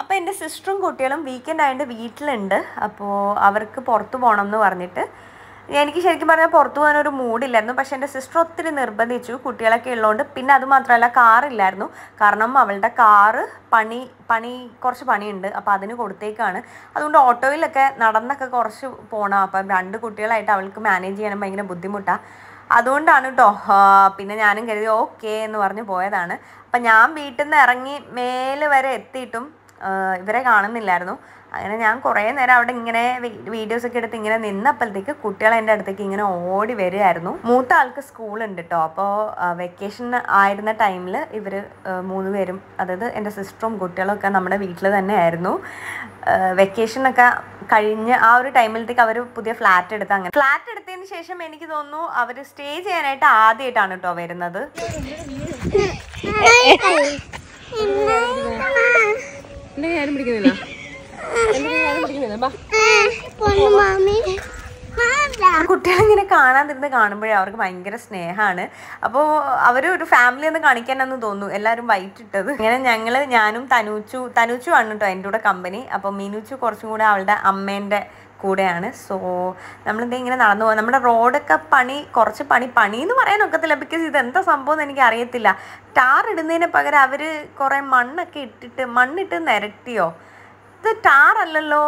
അപ്പോൾ എൻ്റെ സിസ്റ്ററും കുട്ടികളും വീക്കെൻഡ് ആയതുകൊണ്ട് വീട്ടിലുണ്ട് അപ്പോൾ അവർക്ക് പുറത്ത് പോകണം എന്ന് പറഞ്ഞിട്ട് എനിക്ക് ശരിക്കും പറഞ്ഞാൽ പുറത്തു പോകാനൊരു മൂഡില്ലായിരുന്നു പക്ഷേ എൻ്റെ സിസ്റ്റർ ഒത്തിരി നിർബന്ധിച്ചു കുട്ടികളൊക്കെ ഉള്ളതുകൊണ്ട് പിന്നെ അത് മാത്രമല്ല കാറില്ലായിരുന്നു കാരണം അവളുടെ കാറ് പണി പണി കുറച്ച് പണിയുണ്ട് അപ്പോൾ അതിന് കൊടുത്തേക്കാണ് അതുകൊണ്ട് ഓട്ടോയിലൊക്കെ നടന്നൊക്കെ കുറച്ച് പോകണം അപ്പം രണ്ട് കുട്ടികളായിട്ട് അവൾക്ക് മാനേജ് ചെയ്യാനും ഭയങ്കര ബുദ്ധിമുട്ടാണ് അതുകൊണ്ടാണ് കേട്ടോ പിന്നെ ഞാനും കരുതി ഓക്കെ എന്ന് പറഞ്ഞ് പോയതാണ് അപ്പം ഞാൻ വീട്ടിൽ നിന്ന് ഇറങ്ങി മേല് വരെ എത്തിയിട്ടും ആ, ഇവരെ കാണുന്നില്ലായിരുന്നു അങ്ങനെ ഞാൻ കുറേ നേരം അവിടെ ഇങ്ങനെ വീഡിയോസ് ഒക്കെ എടുത്ത് ഇങ്ങനെ നിന്നപ്പോഴത്തേക്ക് കുട്ടികൾ എൻ്റെ അടുത്തേക്ക് ഇങ്ങനെ ഓടി വരികയായിരുന്നു മൂത്ത ആൾക്ക് സ്കൂളുണ്ട് കേട്ടോ അപ്പോൾ വെക്കേഷൻ ആയിരുന്ന ടൈമിൽ ഇവർ മൂന്ന് പേരും അതായത് എൻ്റെ സിസ്റ്ററും കുട്ടികളും ഒക്കെ നമ്മുടെ വീട്ടിൽ തന്നെ ആയിരുന്നു വെക്കേഷനൊക്കെ കഴിഞ്ഞ് ആ ഒരു ടൈമിലത്തേക്ക് അവർ പുതിയ ഫ്ലാറ്റ് എടുത്ത് അങ്ങനെ ഫ്ലാറ്റ് എടുത്തതിന് ശേഷം എനിക്ക് തോന്നുന്നു അവർ സ്റ്റേ ചെയ്യാനായിട്ട് ആദ്യമായിട്ടാണ് കേട്ടോ വരുന്നത് എന്റെ കാര്യം പിടിക്കുന്നില്ല എന്റെ കാര്യം പിടിക്കുന്നില്ല ബാ കുട്ടികളിങ്ങനെ കാണാതിരുന്ന് കാണുമ്പോഴേ അവർക്ക് ഭയങ്കര സ്നേഹമാണ് അപ്പോൾ അവർ ഒരു ഫാമിലി എന്ന് കാണിക്കാനെന്ന് തോന്നുന്നു എല്ലാവരും വൈറ്റ് ഇട്ടത് ഇങ്ങനെ ഞങ്ങൾ ഞാനും തനൂച്ചു തനൂച്ചു ആണ് കേട്ടോ എൻ്റെ കൂടെ കമ്പനി അപ്പോൾ മീനുച്ചു കുറച്ചും കൂടെ അവളുടെ അമ്മേൻ്റെ കൂടെയാണ് സോ നമ്മളിത് ഇങ്ങനെ നടന്നു പോകാം നമ്മുടെ റോഡൊക്കെ പണി കുറച്ച് പണി പണി എന്ന് പറയാൻ ഒക്കത്തില്ല ബിക്കോസ് ഇത് എന്താ സംഭവം എന്ന് എനിക്ക് അറിയത്തില്ല ടാർ ഇടുന്നതിന് പകരം അവർ കുറേ മണ്ണൊക്കെ ഇട്ടിട്ട് മണ്ണിട്ട് നിരട്ടിയോ ഇത് ടാർ അല്ലല്ലോ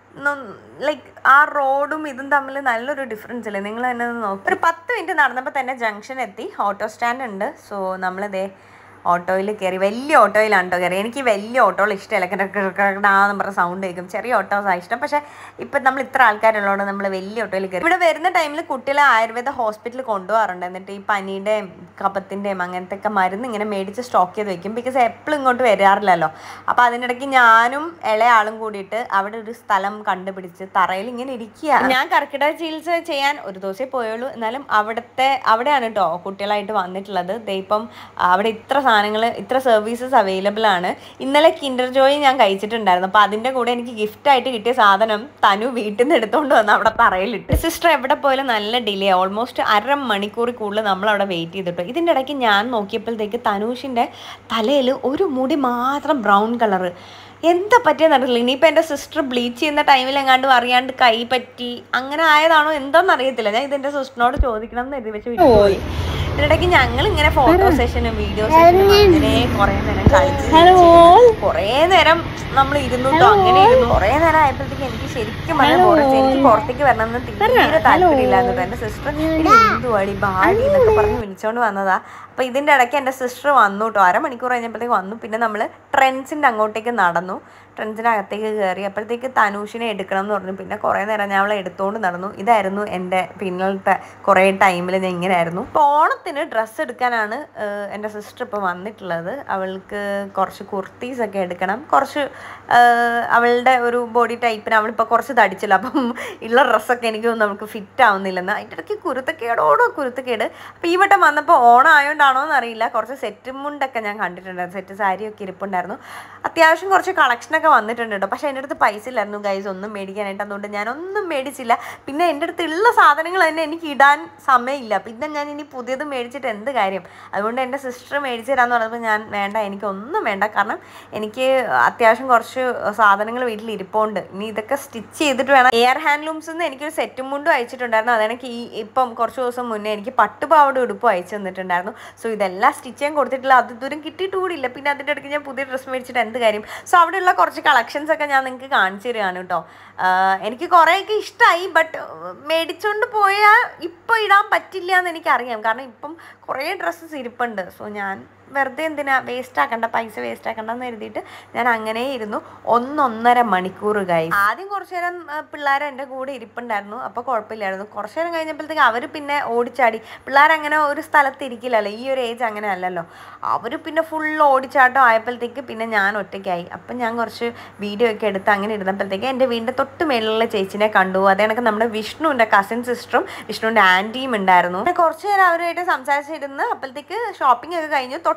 ലൈക്ക് ആ റോഡും ഇതും തമ്മിൽ നല്ലൊരു ഡിഫറൻസ് ഇല്ലേ നിങ്ങൾ തന്നെ ഒന്ന് നോക്ക് ഒരു പത്ത് മിനിറ്റ് നടന്നപ്പോൾ തന്നെ ജംഗ്ഷൻ എത്തി ഓട്ടോ സ്റ്റാൻഡ് ഉണ്ട് സോ നമ്മളിതേ ഓട്ടോയിൽ കയറി വലിയ ഓട്ടോയിലാണ് കേട്ടോ കയറി എനിക്ക് വലിയ ഓട്ടോകൾ ഇഷ്ടമല്ല കിടക്കിടാന്ന് പറഞ്ഞ സൗണ്ട് കേൾക്കും ചെറിയ ഓട്ടോസാണ് ഇഷ്ടം പക്ഷേ ഇപ്പം നമ്മൾ ഇത്ര ആൾക്കാരുള്ളതുകൊണ്ട് നമ്മൾ വലിയ ഓട്ടോയിൽ കയറി ഇവിടെ വരുന്ന ടൈമിൽ കുട്ടികളെ ആയുർവേദ ഹോസ്പിറ്റലിൽ കൊണ്ടുപോകാറുണ്ട് എന്നിട്ട് ഈ പനിയുടെയും കഫത്തിൻ്റെയും അങ്ങനത്തെ ഒക്കെ മരുന്ന് ഇങ്ങനെ മേടിച്ച് സ്റ്റോക്ക് ചെയ്ത് വെക്കും ബിക്കോസ് എപ്പോഴും ഇങ്ങോട്ട് വരാറില്ലല്ലോ അപ്പോൾ അതിനിടയ്ക്ക് ഞാനും ഇളയ ആളും കൂടിയിട്ട് അവിടെ ഒരു സ്ഥലം കണ്ടുപിടിച്ച് തറയിൽ ഇങ്ങനെ ഇരിക്കുക ഞാൻ കർക്കിടക ചികിത്സ ചെയ്യാൻ ഒരു ദിവസമേ പോയുള്ളൂ എന്നാലും അവിടുത്തെ അവിടെയാണ് കേട്ടോ കുട്ടികളായിട്ട് വന്നിട്ടുള്ളത് ദേ ഇപ്പം അവിടെ ഇത്ര സാധനങ്ങൾ ഇത്ര സർവീസസ് അവൈലബിൾ ആണ് ഇന്നലെ കിൻഡർ ജോയി ഞാൻ കഴിച്ചിട്ടുണ്ടായിരുന്നു അപ്പോൾ അതിൻ്റെ കൂടെ എനിക്ക് gift ആയിട്ട് കിട്ടിയ സാധനം തനു വീട്ടിൽ നിന്ന് എടുത്തുകൊണ്ട് വന്ന് അവിടെ തറയിലിട്ട് സിസ്റ്റർ എവിടെ പോയാലും നല്ല ഡിലേ ഓൾമോസ്റ്റ് അര മണിക്കൂറിൽ കൂടുതൽ നമ്മൾ അവിടെ വെയിറ്റ് ചെയ്തിട്ടു ഇതിൻ്റെ ഇടയ്ക്ക് ഞാൻ നോക്കിയപ്പോഴത്തേക്ക് തനൂഷിൻ്റെ തലയിൽ ഒരു മുടി മാത്രം ബ്രൗൺ കളറ് എന്താ പറ്റിയെന്ന് അറിയില്ല ഇനിയിപ്പോൾ എൻ്റെ സിസ്റ്റർ ബ്ലീച്ച് ചെയ്യുന്ന ടൈമിൽ എങ്ങാണ്ടും അറിയാണ്ട് കൈ പറ്റി അങ്ങനെ ആയതാണോ എന്താണെന്ന് അറിയത്തില്ല ഞാൻ ഇതെൻ്റെ സിസ്റ്ററിനോട് ചോദിക്കണം എന്ന് എഴുതി വെച്ച് വിട്ടുപോയി ഇതിനിടയ്ക്ക് ഞങ്ങൾ ഇങ്ങനെ ഫോട്ടോ സെഷനും വീഡിയോ സെഷനും അങ്ങനെ കുറേ നേരം കളിച്ചു കുറേ നേരം നമ്മൾ ഇരുന്നു ട്ടോ. അങ്ങനെ ഇരുന്നു കുറേ നേരം ആയപ്പോഴത്തേക്ക് എനിക്ക് ശരിക്കും പറഞ്ഞ ബോറടിച്ചു എനിക്ക് പുറത്തേക്ക് വരണം എന്ന് തീരെ താല്പര്യമില്ലായിരുന്നു ട്ടോ. എൻ്റെ സിസ്റ്റർ എന്തുവാടി ബാഡി എന്നൊക്കെ പറഞ്ഞ് വിളിച്ചോണ്ട് വന്നതാ അപ്പൊ ഇതിന്റെ ഇടയ്ക്ക് എൻ്റെ സിസ്റ്റർ വന്നു കേട്ടോ അരമണിക്കൂർ കഴിഞ്ഞപ്പോഴത്തേക്ക് വന്നു പിന്നെ നമ്മൾ ട്രെൻസിന്റെ അങ്ങോട്ടേക്ക് നടന്നു ട്രെൻസിന്റെ അകത്തേക്ക് കയറി അപ്പോഴത്തേക്ക് തനൂഷിനെ എടുക്കണം എന്ന് പറഞ്ഞു പിന്നെ കുറേ നേരം ഞാൻ അവളെ എടുത്തോണ്ട് നടന്നു ഇതായിരുന്നു എൻ്റെ പിന്നലത്തെ കുറേ ടൈമിൽ ഞാൻ ഇങ്ങനെ ആയിരുന്നു അപ്പോൾ ഓണത്തിന് ഡ്രസ്സ് എടുക്കാനാണ് ഏഹ്, എൻ്റെ സിസ്റ്റർ ഇപ്പോൾ വന്നിട്ടുള്ളത് അവൾക്ക് കുറച്ച് കുർത്തീസ് ഒക്കെ എടുക്കണം കുറച്ച് ഏഹ്, അവളുടെ ഒരു ബോഡി ടൈപ്പിന് അവളിപ്പോൾ കുറച്ച് തടിച്ചില്ല അപ്പം ഉള്ള ഡ്രസ്സൊക്കെ എനിക്ക് തോന്നുന്നു അവൾക്ക് ഫിറ്റ് ആവുന്നില്ലെന്ന് അതിൻ്റെ ഇടയ്ക്ക് കുരുത്തക്കേടോടോ കുരുത്തക്കേട് അപ്പോൾ ഈ വട്ടം വന്നപ്പോൾ ഓണം ആയതുകൊണ്ടാണോ എന്നറിയില്ല കുറച്ച് സെറ്റ് മുണ്ടൊക്കെ ഞാൻ കണ്ടിട്ടുണ്ടായിരുന്നു സെറ്റ് സാരിയൊക്കെ ഇരിപ്പുണ്ടായിരുന്നു അത്യാവശ്യം കുറച്ച് കളക്ഷനൊക്കെ വന്നിട്ടുണ്ട് കേട്ടോ പക്ഷേ എൻ്റെ അടുത്ത് പൈസ ഇല്ലായിരുന്നു ഗൈസ് ഒന്നും മേടിക്കാനായിട്ട് അതുകൊണ്ട് ഞാനൊന്നും മേടിച്ചില്ല പിന്നെ എൻ്റെ അടുത്ത് ഉള്ള സാധനങ്ങൾ തന്നെ എനിക്ക് ഇടാൻ സമയമില്ല പിന്നെ ഞാൻ ഇനി പുതിയത് മേടിച്ചിട്ട് എന്ത് കാര്യം അതുകൊണ്ട് എൻ്റെ സിസ്റ്റർ മേടിച്ചു തരാമെന്ന് പറഞ്ഞപ്പോൾ ഞാൻ വേണ്ട എനിക്കൊന്നും വേണ്ട കാരണം എനിക്ക് അത്യാവശ്യം കുറച്ച് സാധനങ്ങൾ വീട്ടിൽ ഇരിപ്പുണ്ട് ഇനി ഇതൊക്കെ സ്റ്റിച്ച് ചെയ്തിട്ട് വേണം എയർ ഹാൻഡ്ലൂംസ് നിന്ന് എനിക്കൊരു സെറ്റും മുണ്ടും അയച്ചിട്ടുണ്ടായിരുന്നു അതെനിക്ക് ഈ ഇപ്പം കുറച്ച് ദിവസം മുന്നേ എനിക്ക് പട്ടുപാവട ഉടുപ്പ് അയച്ചു തന്നിട്ടുണ്ടായിരുന്നു സോ ഇതെല്ലാം സ്റ്റിച്ച് ചെയ്യാൻ കൊടുത്തിട്ടില്ല അത് ദൂരം കിട്ടിയിട്ട് കൂടിയില്ല പിന്നെ അതിൻ്റെ ഇടയ്ക്ക് ഞാൻ പുതിയ ഡ്രസ്സ് മേടിച്ചിട്ട് എന്ത് കാര്യം സോ അവിടെയുള്ള കുറച്ച് കളക്ഷൻസ് ഒക്കെ ഞാൻ നിങ്ങൾക്ക് കാണിച്ചു തരികയാണ് കേട്ടോ ആഹ് എനിക്ക് കുറേയൊക്കെ ഇഷ്ടമായി ബട്ട് മേടിച്ചുകൊണ്ട് പോയാൽ ഇപ്പോൾ ഇടാൻ പറ്റില്ല എന്ന് എനിക്കറിയാം കാരണം ഇപ്പം കുറേ ഡ്രസ്സസ് ഇരിപ്പുണ്ട് സോ ഞാൻ വെറുതെ എന്തിനാ വേസ്റ്റ് ആക്കണ്ട പൈസ വേസ്റ്റ് ആക്കണ്ടെന്ന് എഴുതിയിട്ട് ഞാൻ അങ്ങനെ ഇരുന്നു ഒന്നൊന്നര മണിക്കൂർ കഴി ആദ്യം കുറച്ചു നേരം പിള്ളേർ എൻ്റെ കൂടെ ഇരിപ്പുണ്ടായിരുന്നു അപ്പോൾ കുഴപ്പമില്ലായിരുന്നു കുറച്ചു നേരം കഴിഞ്ഞപ്പോഴത്തേക്ക് അവർ പിന്നെ ഓടിച്ചാടി പിള്ളേർ അങ്ങനെ ഒരു സ്ഥലത്ത് ഇരിക്കില്ലല്ലോ ഈ ഒരു ഏജ് അങ്ങനെ അല്ലല്ലോ അവർ പിന്നെ ഫുൾ ഓടിച്ചാട്ടം ആയപ്പോഴത്തേക്ക് പിന്നെ ഞാൻ ഒറ്റയ്ക്കായി അപ്പം ഞാൻ കുറച്ച് വീഡിയോ ഒക്കെ എടുത്ത് അങ്ങനെ ഇരുന്നപ്പോഴത്തേക്ക് എൻ്റെ വീടിൻ്റെ തൊട്ട് മേളിലുള്ള ചേച്ചിനെ കണ്ടു അതേ കണക്ക് നമ്മുടെ വിഷ്ണുവിൻ്റെ കസിൻ സിസ്റ്ററും വിഷ്ണുവിൻ്റെ ആൻറ്റിയും ഉണ്ടായിരുന്നു പിന്നെ കുറച്ച് നേരം അവരുമായിട്ട് സംസാരിച്ചിരുന്ന് അപ്പോഴത്തേക്ക് ഷോപ്പിംഗ് ഒക്കെ കഴിഞ്ഞു തൊട്ട്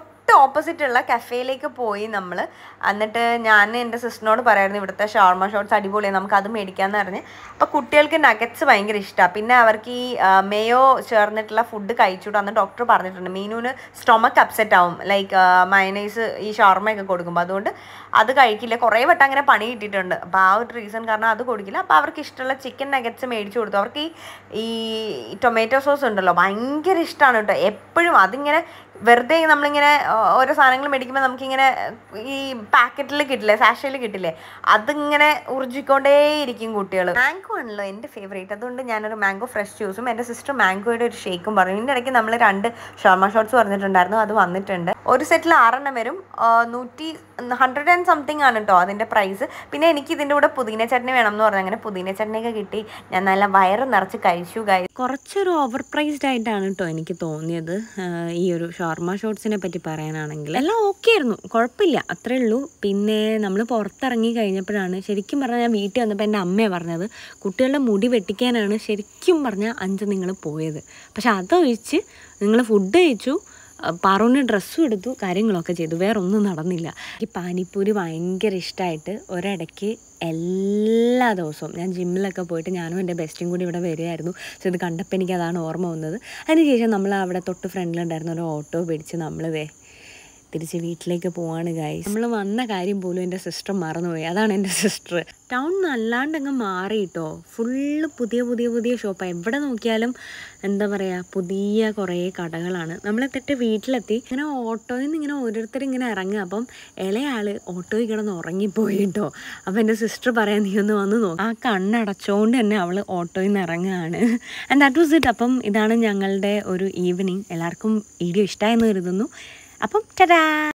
തൊട്ട് ഓപ്പോസിറ്റ് ഉള്ള കഫേയിലേക്ക് പോയി നമ്മൾ എന്നിട്ട് ഞാൻ എൻ്റെ സിസ്റ്ററിനോട് പറയായിരുന്നു ഇവിടുത്തെ ഷവർമ ഷോട്ട്സ് അടിപൊളിയാണ് നമുക്ക് അത് മേടിക്കാമെന്ന് പറഞ്ഞ് അപ്പോൾ കുട്ടികൾക്ക് നഗറ്റ്സ് ഭയങ്കര ഇഷ്ടമാണ് പിന്നെ അവർക്ക് ഈ മേയോ ചേർന്നിട്ടുള്ള ഫുഡ് കഴിച്ചുകൂടാ അന്ന് ഡോക്ടർ പറഞ്ഞിട്ടുണ്ട് മീനുവിന് സ്റ്റൊമക്ക് അപ്സെറ്റ് ആവും ലൈക്ക് മയനൈസ് ഈ ഷവർമയൊക്കെ കൊടുക്കുമ്പോൾ അതുകൊണ്ട് അത് കഴിക്കില്ല കുറേ വട്ടം അങ്ങനെ പണി കിട്ടിയിട്ടുണ്ട് അപ്പോൾ ആ ഒരു റീസൺ കാരണം അത് കൊടുക്കില്ല അപ്പോൾ അവർക്ക് ഇഷ്ടമുള്ള ചിക്കൻ നഗറ്റ്സ് മേടിച്ചു കൊടുത്തു അവർക്ക് ഈ ഈ ടൊമാറ്റോ സോസ് ഉണ്ടല്ലോ ഭയങ്കര ഇഷ്ടമാണ് കേട്ടോ എപ്പോഴും അതിങ്ങനെ വെറുതെ നമ്മളിങ്ങനെ ആ, ഓരോ സാധനങ്ങൾ മേടിക്കുമ്പോൾ നമുക്കിങ്ങനെ ഈ പാക്കറ്റിൽ കിട്ടില്ലേ സാഷയിൽ കിട്ടില്ലേ അതിങ്ങനെ ഉറിജിക്കൊണ്ടേയിരിക്കും കുട്ടികൾ മാംഗോ ആണല്ലോ എൻ്റെ ഫേവറേറ്റ് അതുകൊണ്ട് ഞാനൊരു മാംഗോ ഫ്രഷ് ജ്യൂസും എൻ്റെ സിസ്റ്റർ മാംഗോയുടെ ഒരു ഷേക്കും പറഞ്ഞു ഇതിൻ്റെ ഇടയ്ക്ക് നമ്മൾ രണ്ട് ഷർമ ഷോട്ട്സ് പറഞ്ഞിട്ടുണ്ടായിരുന്നു അത് വന്നിട്ടുണ്ട് ഒരു സെറ്റിൽ ആറെണ്ണം വരും ആ, നൂറ്റി ഹൺഡ്രഡ് ആൻഡ് സംതിങ് ആണ് കേട്ടോ അതിൻ്റെ പ്രൈസ് പിന്നെ എനിക്ക് ഇതിൻ്റെ കൂടെ പുതിന ചട്നി വേണം എന്ന് പറഞ്ഞു അങ്ങനെ പുതിന ചട്നിയൊക്കെ കിട്ടി ഞാൻ നല്ല വയറ് നിറച്ച് കഴിച്ചു ഗൈ കുറച്ചൊരു ഓവർ പ്രൈസ്ഡ് ആയിട്ടാണ് കേട്ടോ എനിക്ക് തോന്നിയത് ആഹ് ഈ ഒരു ഷോർമ ഷോട്ട്സിനെ പറ്റി പറയാനാണെങ്കിൽ എല്ലാം ഓക്കെ ആയിരുന്നു കുഴപ്പമില്ല അത്രേ ഉള്ളൂ പിന്നെ നമ്മൾ പുറത്തിറങ്ങി കഴിഞ്ഞപ്പോഴാണ് ശരിക്കും പറഞ്ഞാൽ ഞാൻ വീട്ടിൽ വന്നപ്പോൾ എൻ്റെ അമ്മയാണ് പറഞ്ഞത് കുട്ടികളുടെ മുടി വെട്ടിക്കാനാണ് ശരിക്കും പറഞ്ഞാൽ അഞ്ച് നിങ്ങൾ പോയത് പക്ഷെ അതൊഴിച്ച് നിങ്ങൾ ഫുഡ് കഴിച്ചു പാറുവിന് ഡ്രസ്സും എടുത്തു കാര്യങ്ങളൊക്കെ ചെയ്തു വേറെ ഒന്നും നടന്നില്ല ഈ പാനിപ്പൂരി ഭയങ്കര ഇഷ്ടമായിട്ട് ഒരിടയ്ക്ക് എല്ലാ ദിവസവും ഞാൻ ജിമ്മിലൊക്കെ പോയിട്ട് ഞാനും എൻ്റെ ബെസ്റ്റും കൂടി ഇവിടെ വരികയായിരുന്നു സോ ഇത് കണ്ടപ്പോൾ എനിക്ക് അതാണ് ഓർമ്മ വന്നത് അതിനുശേഷം നമ്മൾ അവിടെ തൊട്ട് ഫ്രണ്ടിലുണ്ടായിരുന്ന ഒരു ഓട്ടോ പിടിച്ച് നമ്മളിതേ തിരിച്ച് വീട്ടിലേക്ക് പോവാണ് ഗൈസ് നമ്മൾ വന്ന കാര്യം പോലും എൻ്റെ സിസ്റ്റർ മറന്നുപോയി അതാണ് എൻ്റെ സിസ്റ്റർ ടൗൺ നല്ലാണ്ട് അങ്ങ് മാറി കേട്ടോ ഫുള്ള് പുതിയ പുതിയ പുതിയ ഷോപ്പാണ് എവിടെ നോക്കിയാലും എന്താ പറയുക പുതിയ കുറേ കടകളാണ് നമ്മളെത്തിട്ട് വീട്ടിലെത്തി ഇങ്ങനെ ഓട്ടോയിൽ നിന്ന് ഇങ്ങനെ ഓരോരുത്തർ ഇങ്ങനെ ഇറങ്ങുക അപ്പം ഇളയാൾ ഓട്ടോയിൽ കിടന്ന് ഉറങ്ങിപ്പോയി കേട്ടോ അപ്പം എൻ്റെ സിസ്റ്റർ പറയാൻ നീ ഒന്ന് വന്ന് നോക്കും ആ കണ്ണടച്ചോണ്ട് തന്നെ അവൾ ഓട്ടോയിൽ നിന്ന് ഇറങ്ങുകയാണ് ആൻഡ് ദാറ്റ് വാസ് ഇറ്റ് അപ്പം ഇതാണ് ഞങ്ങളുടെ ഒരു ഈവനിങ് എല്ലാവർക്കും വീഡിയോ ഇഷ്ടമായെന്ന് കരുതുന്നു അപ്പം ടാ